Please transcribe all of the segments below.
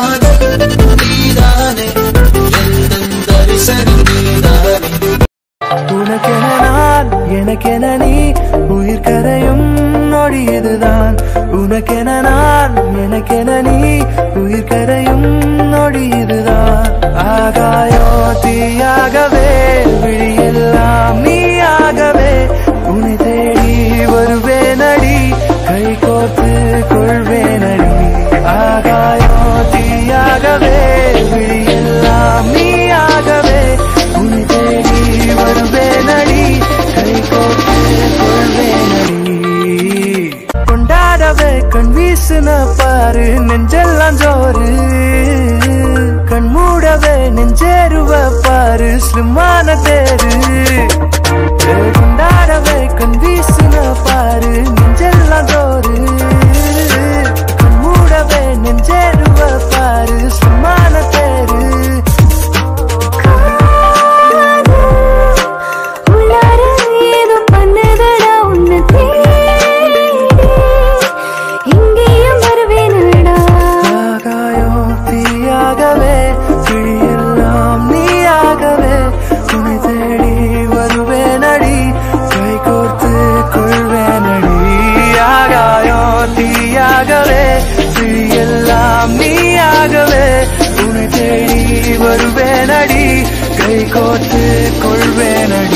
காதல் நீதானே எந்தன் தரிசனம் நீதானே உனக்கென நான் எனக்கென நீ உயிர் கரையும் நொடி இதுதான் உனக்கென நான் எனக்கென நீ உயிர் கரையும் நொடி இதுதான் ஆகாயோ தீயாகவே விழியெல்லாம் நீயாகவே உன்னை தேடி வருவேனடி கை கோர்த்து கொள்வேனடி ஆகாயோ தீயாகவே விழியெல்லாம் நீயாகவே உன்னை தேடி வருவேனடி கை கோர்த்து கொள்வேனடி கொண்டாடவே கண் வீசுன பாரு நெஞ்செல்லாம் ஜோறு கண் மூடவே நெஞ்சேருவ பாரு ஸ்லிம்மான தேரு ஏ, கொண்டாடவே கண் வீசுன பாரு நெஞ்செல்லாம் ஜோறு கண் மூடவே நெஞ்சேருவ பாரு ஸ்லிம்மான தேரு உள்ளார ஏதோ பண்ணுதடா உன்னை தேடி இங்கேயும் வருவேனடா ஆகாயம் தீயாகவே கிழியெல்லாம் நீயாகவே உன்னை தேடி வருவேனடி கை கோர்த்து கொள்வேனடி ஆகாயம் தீயாகவே கிழியெல்லாம் நீயாகவே உன்னை தேடி வருவேனடி கை கோர்த்து கொள்வேனடி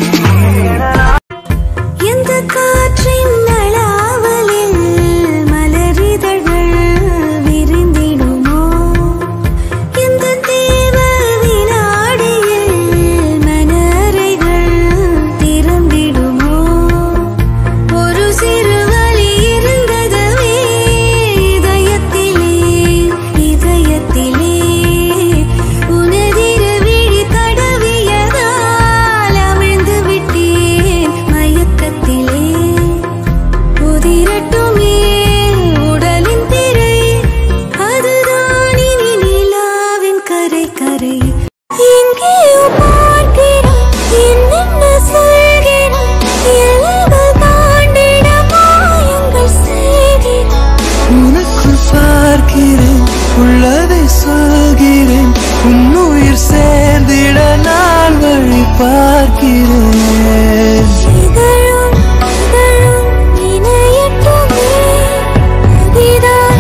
எந்த காற்றின் நலாவலில் மலரிதழ்கள் விரிந்திடுமோ எந்த தேவ வினாடியில் மனறைகள் திறந்திடுமோ ஒரு சிறு வழி இருந்ததுவே இதயத்திலே இதயத்திலே உனதிரு விழி தடவியதால் அமிழ்ந்து விட்டேன் மயக்கத்திலே உதிரட்டுமே உடலின் திரை அதுதான் இனி நிலாவின் கரை கரை எங்கேயோ பார்க்கிறோம் என்னென்ன சொல்கிறோம் எல்லைகள் தாண்டிட மாயங்கள் செய்கிறோம் உனக்குள் பார்க்கிறேன் உள்ளதை சொல்கிறேன் உன்னுயிர் சேர்ந்திட நான் வழி பார்க்கிறேன் இதழும் இதழும் இணையட்டுமே இதுதான்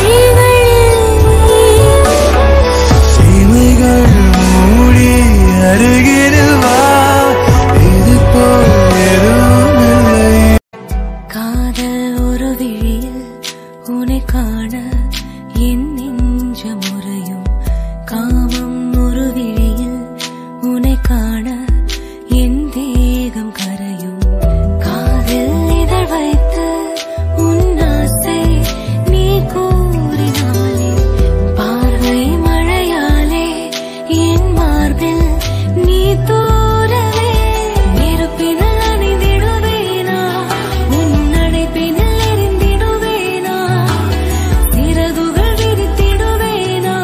வழிகளில் இமைகள் மூடி அருகில் வா இது போல் எதுவும் இல்லை காதல் ஒரு விழியில் உன்னை காண என் நெஞ்ச முறையும் காமம் ஒரு விழியில் உன்னை காண என் தேகம் கரையும் காதில் இதழ் வைத்து உன் ஆசை நீ கூறினாலே பார்வை மழையாலே என் மார்பில் நீ தூரவே நெருப்பினில் அணிந்திடுவேனா உன் அணைப்பினில் எரிந்திடுவேனா சிறகுகள் விரித்திடுவேனா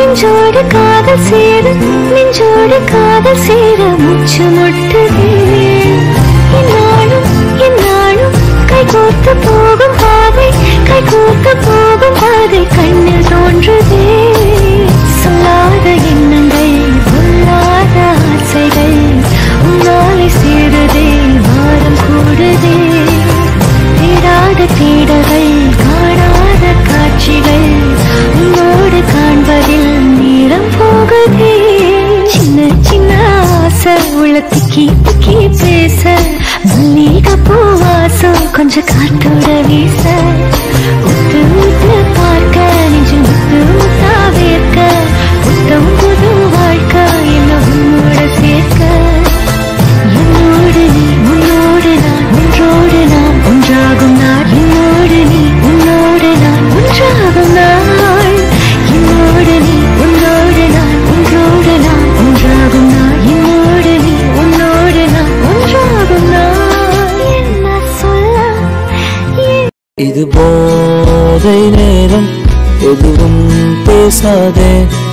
நெஞ்சோடு காதல் சேர நெஞ்சோடு காதல் சேர மூச்சு முட்டுதே என்னாலும் என்னாலும் கை கோர்த்து போகும் பாதை கை கோர்த்து போகும் பாதை கண்ணில் தோன்றுதே சொல்லாத எண்ணங்கள் பொல்லாத ஆசைகள் உன்னாலை சேருதே வாரம் கூடுதே தேடாத தேடகள் காணாத காட்சிகள் உன்னோடு காண்பதில் நேரம் போகுதே சின்ன சின்ன ஆசை உள்ள திக்கி திக்கி பேச மல்லிகை பூவாசம் கொஞ்சம் காத்தோட வீச உத்து உத்து பார்க்க நெஞ்சு முத்து முத்தா வேர்க்க புத்தம் புது வாழ்க்கை என்ன உன்னோட சேர்க்க என்னோடு நீ உன்னோடு நான் ஒன்றோடு நாம் ஒன்றாகும் நாள் என்னோடு நீ உன்னோடு நான் ஒன்றாகும் நாள் என்னோடு நீ உன்னோடு நான் ஒன்றோடு நான் ஒன்றாகும் நாள் என்னோடு நீ உன்னோடு நான் ஒன்றாகும் நாள் என்ன சொல்ல என் இது போதை நேரம் எதுவும் பேசாதே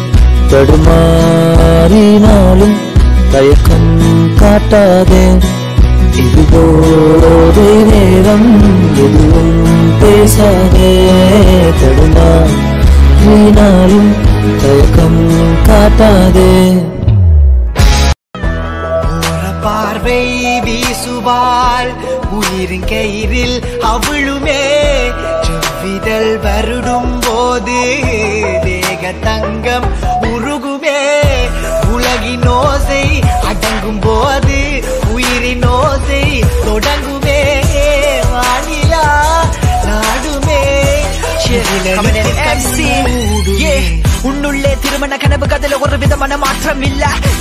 தடுமாறினாலும் தயக்கம் காட்டாதே இது போதை நேரம் எதுவும் பேசாதே தடுமாறினாலும் தயக்கம் காட்டாதே ஒரு பார்வை வீசுவாள் உயிரின் கயிறில் அவளுமே செவ்விதழ் வருடும் போது தேக தங்கம் உருகுமே உலகின் ஓசை அடங்கும் போது உயிரின் ஓசை தொடங்குமே வானிலா நாடுமே செவிலெழுத்து கண்ணூடுமே. உன்னுள்ளே திருமண கனவு கதில ஒரு விதமான மாற்றம் இல்ல